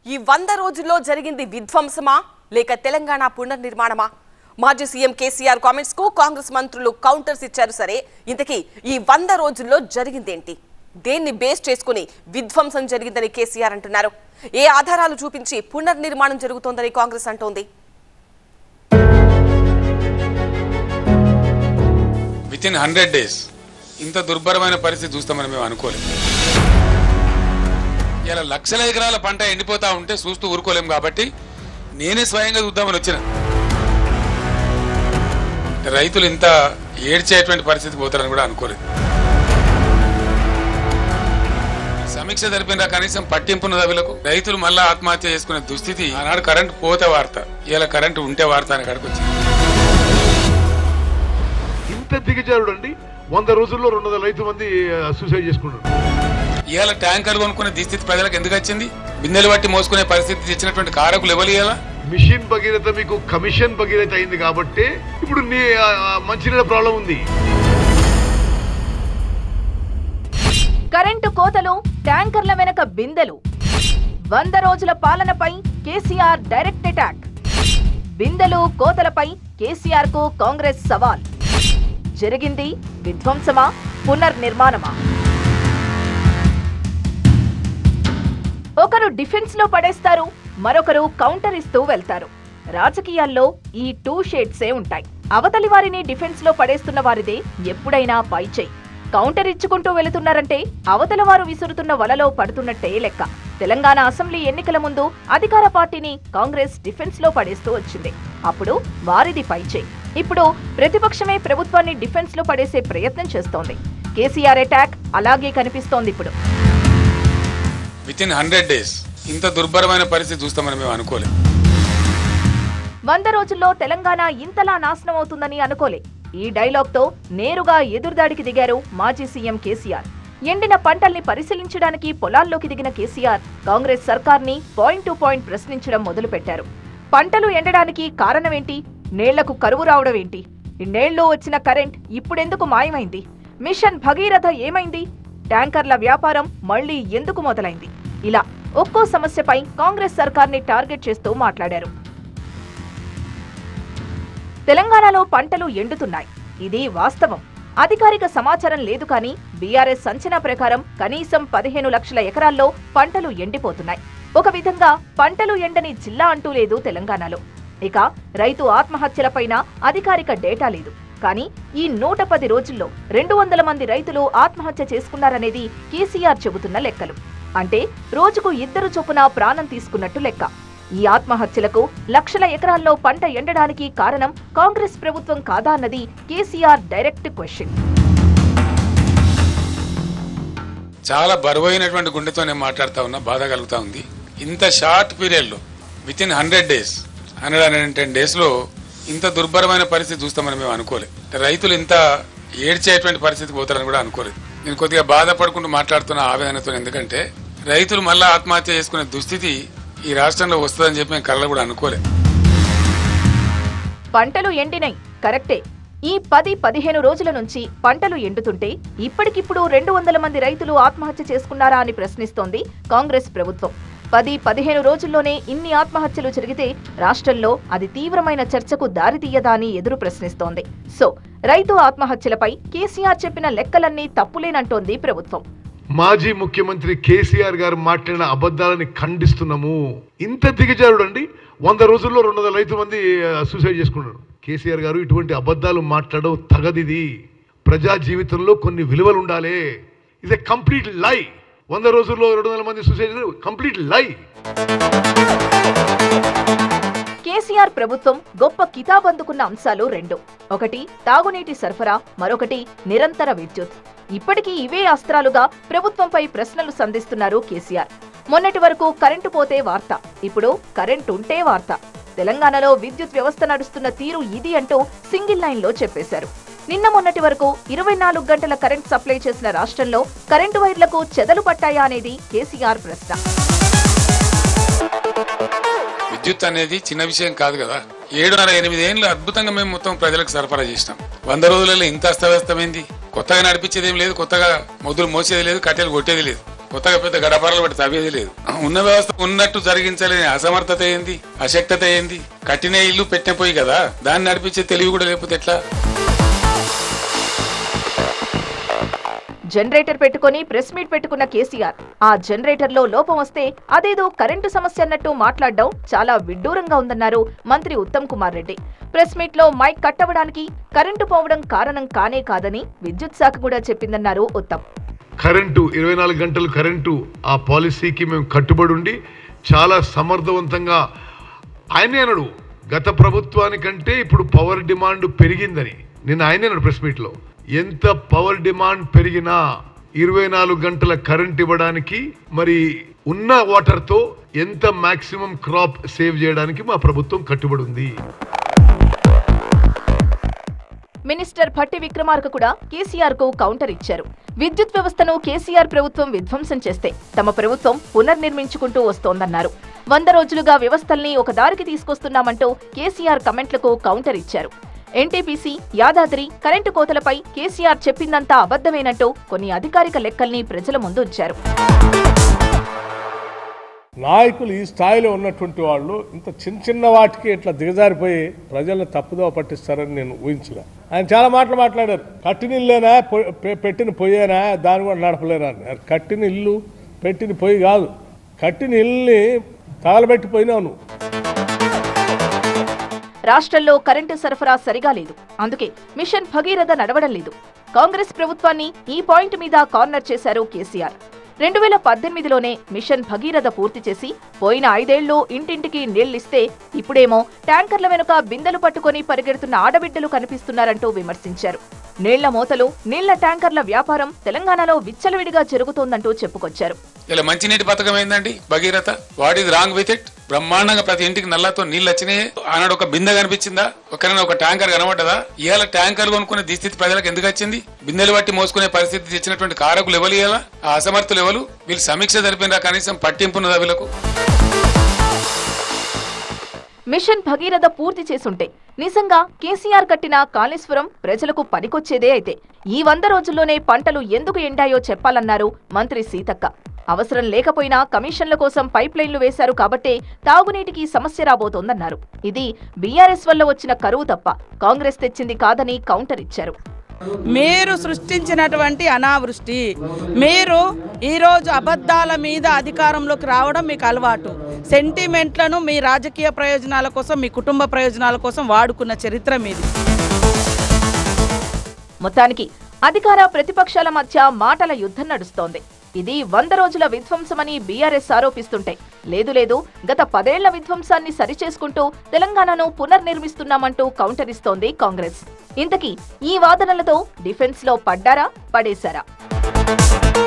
ఈ వంద రోజుల్లో జరిగింది విధ్వంసమా లేక తెలంగాణ పునర్నిర్మాణమా మాజీ సీఎం కేసీఆర్ కామెంట్స్ కు కాంగ్రెస్ మంత్రులు కౌంటర్స్ ఇచ్చారు సరే ఇంతకీ ఈ వంద రోజుల్లో జరిగిందేంటి దేన్ని బేస్ చేసుకుని విధ్వంసం జరిగిందని కేసీఆర్ అంటున్నారు ఏ ఆధారాలు చూపించి పునర్నిర్మాణం జరుగుతోందని కాంగ్రెస్ అంటోంది విత్ ఇన్ హండ్రెడ్ డేస్ ఇంత దుర్భరమైన పరిస్థితి చూస్తామని మేము అనుకోలేదు ఇలా లక్షల ఎకరాల పంట ఎండిపోతా ఉంటే చూస్తూ ఊరుకోలేము కాబట్టి నేనే స్వయంగా చూద్దామని వచ్చిన రైతులు ఇంత ఏడ్చేటువంటి పరిస్థితి పోతారని కూడా అనుకోలేదు సమీక్ష జరిపిన కనీసం పట్టింపున్న దవిలకు రైతులు మళ్ళా ఆత్మహత్య చేసుకునే దుస్థితి ఆనాడు కరెంట్ పోతే వార్త ఇలా కరెంట్ ఉంటే వార్త అని కాడికి వచ్చింది ఇంత దిగజారుడు అండి వంద రోజుల్లో రెండు వందల రైతు మంది ఆ, సూసైడ్ చేసుకున్నారు ఇవాళ ట్యాంకర్ కొనుక్కునే దుస్థితి ప్రజలకు ఎందుకు వచ్చింది బిందెలు బట్టి మోసుకునే పరిస్థితి తెచ్చినటువంటి కారకులు ఎవరు ఇవాళ మిషన్ భగీరథ మీకు కమిషన్ భగీరథ అయింది కాబట్టి ఇప్పుడు నీ ఆ, ఆ, మంచినీళ్ళ ప్రాబ్లం ఉంది కరెంటు కోతలు ట్యాంకర్ల వెనక బిందెలు వంద రోజుల పాలనపై కేసీఆర్ డైరెక్ట్ అటాక్ బిందెలు కోతలపై కేసీఆర్ కు కాంగ్రెస్ సవాల్ జరిగింది విధ్వంసమా పునర్నిర్మాణమా ఒకరు డిఫెన్స్ లో పడేస్తారు మరొకరు కౌంటర్ ఇస్తూ వెళ్తారు రాజకీయాల్లో ఈ టూ షేడ్సే ఉంటాయి అవతలి వారిని డిఫెన్స్ లో పడేస్తున్న వారిదే ఎప్పుడైనా పైచేయి కౌంటర్ ఇచ్చుకుంటూ వెళుతున్నారంటే అవతల వారు విసురుతున్న వలలో పడుతున్నట్టే లెక్క తెలంగాణ అసెంబ్లీ ఎన్నికల ముందు అధికార పార్టీని కాంగ్రెస్ డిఫెన్స్ లో పడేస్తూ వచ్చింది అప్పుడు వారిది పైచేయి ఇప్పుడు ప్రతిపక్షమే ప్రభుత్వాన్ని డిఫెన్స్ లో పడేసే ప్రయత్నం చేస్తోంది కేసీఆర్ అటాక్ అలాగే కనిపిస్తోంది ఇప్పుడు విత్ ఇన్ హండ్రెడ్ డేస్ ఇంత దుర్భరమైన పరిస్థితి చూస్తామని మేము అనుకోలేదు వంద రోజుల్లో తెలంగాణ ఇంతలా నాశనం అవుతుందని అనుకోలే ఈ డైలాగ్తో నేరుగా ఎదురుదాడికి దిగారు మాజీ సీఎం కేసీఆర్ ఎండిన పంటల్ని పరిశీలించడానికి పొలాల్లోకి దిగిన కేసీఆర్ కాంగ్రెస్ సర్కార్ని పాయింట్ టు పాయింట్ ప్రశ్నించడం మొదలుపెట్టారు పంటలు ఎండడానికి కారణమేంటి నేళ్లకు కరువు రావడం ఏంటి ఇన్నేళ్లు వచ్చిన కరెంట్ ఇప్పుడెందుకు మాయమైంది మిషన్ భగీరథ ఏమైంది ట్యాంకర్ల వ్యాపారం మళ్లీ ఎందుకు మొదలైంది ఇలా ఒక్కో సమస్యపై కాంగ్రెస్ సర్కార్ని టార్గెట్ చేస్తూ మాట్లాడారు తెలంగాణలో పంటలు ఎండుతున్నాయి ఇది వాస్తవం అధికారిక సమాచారం లేదు కానీ బీఆర్ఎస్ అంచనా ప్రకారం కనీసం పదిహేను లక్షల ఎకరాల్లో పంటలు ఎండిపోతున్నాయి ఒక విధంగా పంటలు ఎండని జిల్లా అంటూ లేదు తెలంగాణలో ఇక రైతు ఆత్మహత్యలపైన అధికారిక డేటా లేదు కానీ ఈ నూట పది రోజుల్లో రెండు వందల మంది రైతులు ఆత్మహత్య చేసుకున్నారనేది కేసీఆర్ చెబుతున్న లెక్కలు అంటే రోజుకు ఇద్దరు చొప్పున ప్రాణం తీసుకున్నట్టు లెక్క ఈ ఆత్మహత్యలకు లక్షల ఎకరాల్లో పంట ఎండడానికి కారణం కాంగ్రెస్ ప్రభుత్వం కాదా అన్నది కేసీఆర్ డైరెక్ట్ క్వశ్చన్ చాలా బరువైనటువంటి గుండెతో నేను మాట్లాడుతా ఉన్నా బాధ కలుగుతా ఉంది ఇంత షార్ట్ పీరియడ్లో with in hundred days hundred and ten డేస్లో ఇంత దుర్భరమైన పరిస్థితి చూస్తామని మేము అనుకోలేదు రైతులు ఇంత ఏడ్చేటువంటి పరిస్థితి పోతారని కూడా అనుకోలేదు నేను కొద్దిగా బాధపడుకుంటూ మాట్లాడుతున్న ఆవేదనతో ఎందుకంటే రైతులు మళ్ళా ఆత్మహత్య చేసుకునే దుస్థితి ఈ రాష్ట్రంలో వస్తుందని చెప్పి మేము కళ్ళ కూడా అనుకోలేదు పంటలు ఎండినై కరెక్టే ఈ పది పదిహేను రోజుల నుంచి పంటలు ఎండుతుంటే ఇప్పటికిప్పుడు రెండు వందల మంది రైతులు ఆత్మహత్య చేసుకున్నారా అని ప్రశ్నిస్తోంది కాంగ్రెస్ ప్రభుత్వం పది పదిహేను రోజుల్లోనే ఇన్ని ఆత్మహత్యలు జరిగితే రాష్ట్రంలో అది తీవ్రమైన చర్చకు దారితీయదా అని ఎదురు ప్రశ్నిస్తోంది సో రైతు ఆత్మహత్యలపై కేసీఆర్ చెప్పిన లెక్కలన్నీ తప్పులేనంటోంది ప్రభుత్వం మాజీ ముఖ్యమంత్రి కేసీఆర్ గారు మాట్లాడిన అబద్ధాలని ఖండిస్తున్నాము ఇంత దిగజారుడు అండి వంద రోజుల్లో రెండు వందల రైతు మంది ఆ, సూసైడ్ చేసుకున్నారు కేసీఆర్ గారు ఇటువంటి అబద్ధాలు మాట్లాడడం తగదిది ప్రజా జీవితంలో కొన్ని విలువలు ఉండాలి ఇది కంప్లీట్ లై వంద రోజుల్లో రెండు వందల మంది సూసైడ్ కంప్లీట్ లై కేసీఆర్ ప్రభుత్వం గొప్ప కితాబ్ అందుకున్న అంశాలు రెండు ఒకటి తాగునీటి సరఫరా మరొకటి నిరంతర విద్యుత్ ఇప్పటికీ ఇవే అస్త్రాలుగా ప్రభుత్వంపై ప్రశ్నలు సంధిస్తున్నారు కేసీఆర్ మొన్నటి వరకు కరెంటు పోతే వార్త ఇప్పుడు కరెంటు ఉంటే వార్త తెలంగాణలో విద్యుత్ వ్యవస్థ నడుస్తున్న తీరు ఇది అంటూ సింగిల్ లైన్ లో చెప్పేశారు నిన్న మొన్నటి వరకు ఇరవై నాలుగు గంటల కరెంట్ సప్లై చేసిన రాష్ట్రంలో కరెంటు వైర్లకు చెదలు పట్టాయా అనేది కేసీఆర్ ప్రశ్న విద్యుత్ అనేది చిన్న విషయం కాదు కదా ఏడున్నర ఎనిమిది ఏళ్ళు అద్భుతంగా మేము మొత్తం ప్రజలకు సరఫరా చేసినాం వంద రోజులలో ఇంత అస్తవ్యస్తమైంది కొత్తగా నడిపించేది ఏం లేదు కొత్తగా మొదలు మోసేది లేదు కట్టెలు కొట్టేది లేదు కొత్తగా పెద్ద గడపరాలు పెట్టి తవ్వేది లేదు ఉన్న వ్యవస్థ ఉన్నట్టు జరిగించలేని అసమర్థత ఏంది అశక్తత ఏంది కట్టిన ఇల్లు పెట్టిన పోయి కదా దాన్ని నడిపించే తెలివి కూడా లేకపోతే ఎట్లా జనరేటర్ పెట్టుకొని ప్రెస్ మీట్ పెట్టుకున్న కేసీఆర్ ఆ జనరేటర్ లో లోపం వస్తే అదేదో కరెంటు సమస్య అన్నట్టు మాట్లాడడం చాలా విడ్డూరంగా ఉందన్నారు మంత్రి ఉత్తమ్ కుమార్ రెడ్డి ప్రెస్ మీట్ లో మైక్ కట్టవడానికి కరెంటు పోవడం కారణం కానే కాదని విద్యుత్ శాఖ కూడా చెప్పిందన్నారు ఉత్తమ్ కరెంటు ఇరవై నాలుగు గంటలు కరెంటు ఆ పాలసీకి మేము కట్టుబడి ఉండి చాలా సమర్థవంతంగా ఆయనే అన్నాడు గత ప్రభుత్వానికంటే ఇప్పుడు పవర్ డిమాండ్ పెరిగిందని నిన్న ఆయనే అన్నాడు ప్రెస్ మీట్లో ఎంత పవర్ డిమాండ్ పెరిగినా ఇరవై నాలుగు గంటల కరెంట్ ఇవ్వడానికి మరి ఉన్న వాటర్తో ఎంత మాక్సిమం క్రాప్ సేవ్ చేయడానికి మా ప్రభుత్వం కట్టుబడి ఉంది మినిస్టర్ భట్టి విక్రమార్క కూడా కేసీఆర్ కు కౌంటర్ ఇచ్చారు విద్యుత్ వ్యవస్థను కేసీఆర్ ప్రభుత్వం విధ్వంసం చేస్తే తమ ప్రభుత్వం పునర్నిర్మించుకుంటూ వస్తోందన్నారు వంద రోజులుగా వ్యవస్థల్ని ఒక దారికి తీసుకొస్తున్నామంటూ కేసీఆర్ కమెంట్లకు కౌంటర్ ఇచ్చారు ఎన్టీపీసీ యాదాద్రి కరెంటు కోతలపై కేసీఆర్ చెప్పిందంతా అబద్ధమేనంటూ కొన్ని అధికారిక లెక్కల్ని ప్రజల ముందు ఉంచారు నాయకులు ఈ స్థాయిలో ఉన్నటువంటి వాళ్ళు ఇంత చిన్న చిన్న వాటికి ఇట్లా దిగజారిపోయి ప్రజలను తప్పుదోవ పట్టిస్తారని నేను ఊహించలే ఆయన చాలా మాటలు మాట్లాడారు కట్టిన ఇల్లేనా పొ- పె- పెట్టిన పొయ్యేనా దాన్ని కూడా నడపలేరా అని కట్టిన ఇల్లు పెట్టిన పొయ్యి కాదు కట్టిన ఇల్లుని తగలబెట్టిపోయినావు నువ్వు రాష్ట్రంలో కరెంటు సరఫరా సరిగా లేదు అందుకే మిషన్ భగీరథ నడవడం లేదు కాంగ్రెస్ ప్రభుత్వాన్ని ఈ పాయింట్ మీద కార్నర్ చేశారు కేసీఆర్ రెండు వేల పద్దెనిమిదిలోనే మిషన్ భగీరథ పూర్తి చేసి పోయిన ఐదేళ్లు ఇంటింటికి నీళ్లిస్తే ఇప్పుడేమో ట్యాంకర్ల వెనుక బిందెలు పట్టుకొని పరిగెడుతున్న ఆడబిడ్డలు కనిపిస్తున్నారంటూ విమర్శించారు నీళ్ల మోతలు నీళ్ల ట్యాంకర్ల వ్యాపారం తెలంగాణలో విచ్చలవిడిగా జరుగుతోందంటూ చెప్పుకొచ్చారు ఇలా మంచినీటి పథకం ఏందండి Bhagiratha what is wrong with it బ్రహ్మాండంగా ప్రతి ఇంటికి నల్లతో నీళ్ళు వచ్చినాయి ఆనాడు ఒక బిందె కనిపించిందా ఒకరైనా ఒక ట్యాంకర్ కనబడ్డదా ఇవాళ ట్యాంకర్ కొనుక్కునే దుస్థితి ప్రజలకు ఎందుకు వచ్చింది బిందెలు బట్టి మోసుకునే పరిస్థితి తెచ్చినటువంటి కారకులు ఎవరు ఇవాళ ఆ అసమర్థులు ఎవరు వీళ్ళు సమీక్ష జరిపినరా కనీసం పట్టింపున్నదా వీళ్ళకు మిషన్ భగీరథ పూర్తి చేసుంటే నిజంగా కేసీఆర్ కట్టిన కాళేశ్వరం ప్రజలకు పనికొచ్చేదే అయితే ఈ వంద రోజుల్లోనే పంటలు ఎందుకు ఎండాయో చెప్పాలన్నారు మంత్రి సీతక్క అవసరం లేకపోయినా కమిషన్ల కోసం పైప్ లైన్లు వేశారు కాబట్టే తాగునీటికి సమస్య రాబోతోందన్నారు ఇది బీఆర్ఎస్ వల్ల వచ్చిన కరువు తప్ప కాంగ్రెస్ తెచ్చింది కాదని కౌంటర్ ఇచ్చారు మీరు సృష్టించినటువంటి అనావృష్టి మీరు ఈరోజు అబద్ధాల మీద అధికారంలోకి రావడం మీకు అలవాటు సెంటిమెంట్లను మీ రాజకీయ ప్రయోజనాల కోసం మీ కుటుంబ ప్రయోజనాల కోసం వాడుకున్న చరిత్ర మీది మొత్తానికి అధికార ప్రతిపక్షాల మధ్య మాటల యుద్ధం నడుస్తోంది ఇది వంద రోజుల విధ్వంసమని బీఆర్ఎస్ ఆరోపిస్తుంటే లేదు లేదు గత పదేళ్ల విధ్వంసాన్ని సరిచేసుకుంటూ తెలంగాణను పునర్నిర్మిస్తున్నామంటూ కౌంటర్ ఇస్తోంది కాంగ్రెస్ ఇంతకీ ఈ వాదనలతో డిఫెన్స్ లో పడ్డారా పడేశారా